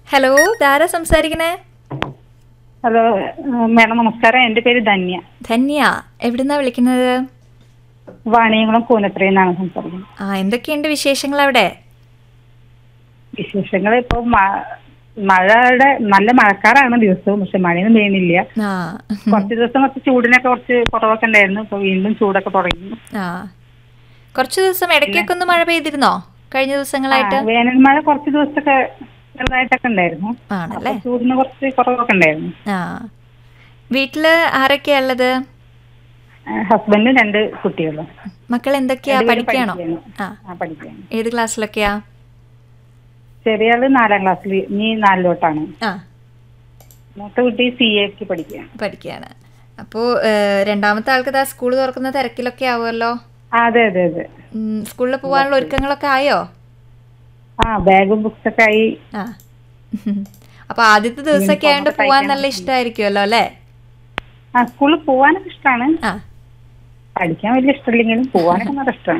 Hello ഇതാരാ സംസാരിക്കണേ hello madam നമസ്കാരം എൻ്റെ പേര് ധന്യ ധന്യ എവിടുന്നാ വിളിക്കുന്നത് വാണിയംകുളം കൂനത്രയിൽ നിന്നാണ് സംസാരിക്കുന്നത് ആ എന്തൊക്കെയുണ്ട് വിശേഷങ്ങൾ അവിടെ വിശേഷങ്ങൾ ഇപ്പോൾ മഴയുടെ നല്ല മഴക്കാറാണ് ദിവസവും പക്ഷെ മഴയൊന്നും പെയ്യുന്നില്ല ആ കുറച്ച് ദിവസം കുറച്ച് ചൂടിനൊക്കെ കുറച്ച് കുറവൊക്കെ ഉണ്ടായിരുന്നു ഇപ്പൊ വീണ്ടും ചൂടൊക്കെ തുടങ്ങി ആ കുറച്ച് ദിവസം ഇടയ്ക്കൊക്കെ ഒന്ന് മഴ പെയ്തിരുന്നോ കഴിഞ്ഞ ദിവസങ്ങളായിട്ട് ആ, വേനൽ മഴ കുറച്ച് ദിവസമൊക്കെ ചെറുതായിട്ടൊക്കെ ഉണ്ടായിരുന്നു ആണല്ലേ അപ്പൊ ചൂടിന് കുറച്ച് കുറവൊക്കെ ഉണ്ടായിരുന്നു ആ വീട്ടില് ആരൊക്കെയാ ഉള്ളത് ഹസ്ബൻഡും രണ്ട് കുട്ടികളും മക്കൾ എന്തൊക്കെയാ രണ്ടുപേരും പഠിക്കുകയാണോ പഠിക്കുകയാണ്. ആ ആ പഠിക്കുകയാണ് ഏത് ക്ലാസ്സിലൊക്കെയാ ചെറിയ ആള് നാലാം ക്ലാസ്സിൽ ഇനി നാലിലോട്ടാണ് ആ മൂത്ത കുട്ടി സി എക്ക് പഠിക്കുകയാണ് പഠിക്കുകയാണ് അപ്പോൾ രണ്ടാമത്തെ ആൾക്ക് ദാ സ്കൂൾ തുറക്കുന്ന തിരക്കിലൊക്കെ ആവുമല്ലോ ആ, അതെ അതെ അതെ ഉം, സ്കൂളിൽ പോകാനുള്ള ഒരുക്കങ്ങളൊക്കെ ആയോ ആ ബാഗും ബുക്സ് ഒക്കെ ആയി ആ അപ്പൊ ആദ്യത്തെ ദിവസമൊക്കെ ആയതുകൊണ്ട് പോവാൻ നല്ല ഇഷ്ടമായിരിക്കുമല്ലോ അല്ലേ ആ സ്കൂളിൽ പോവാനൊക്കെ ഇഷ്ടമാണ് ആ പഠിക്കാൻ വലിയ ഇഷ്ടമില്ലെങ്കിലും പോവാനൊക്കെ നല്ല ഇഷ്ടമാണ്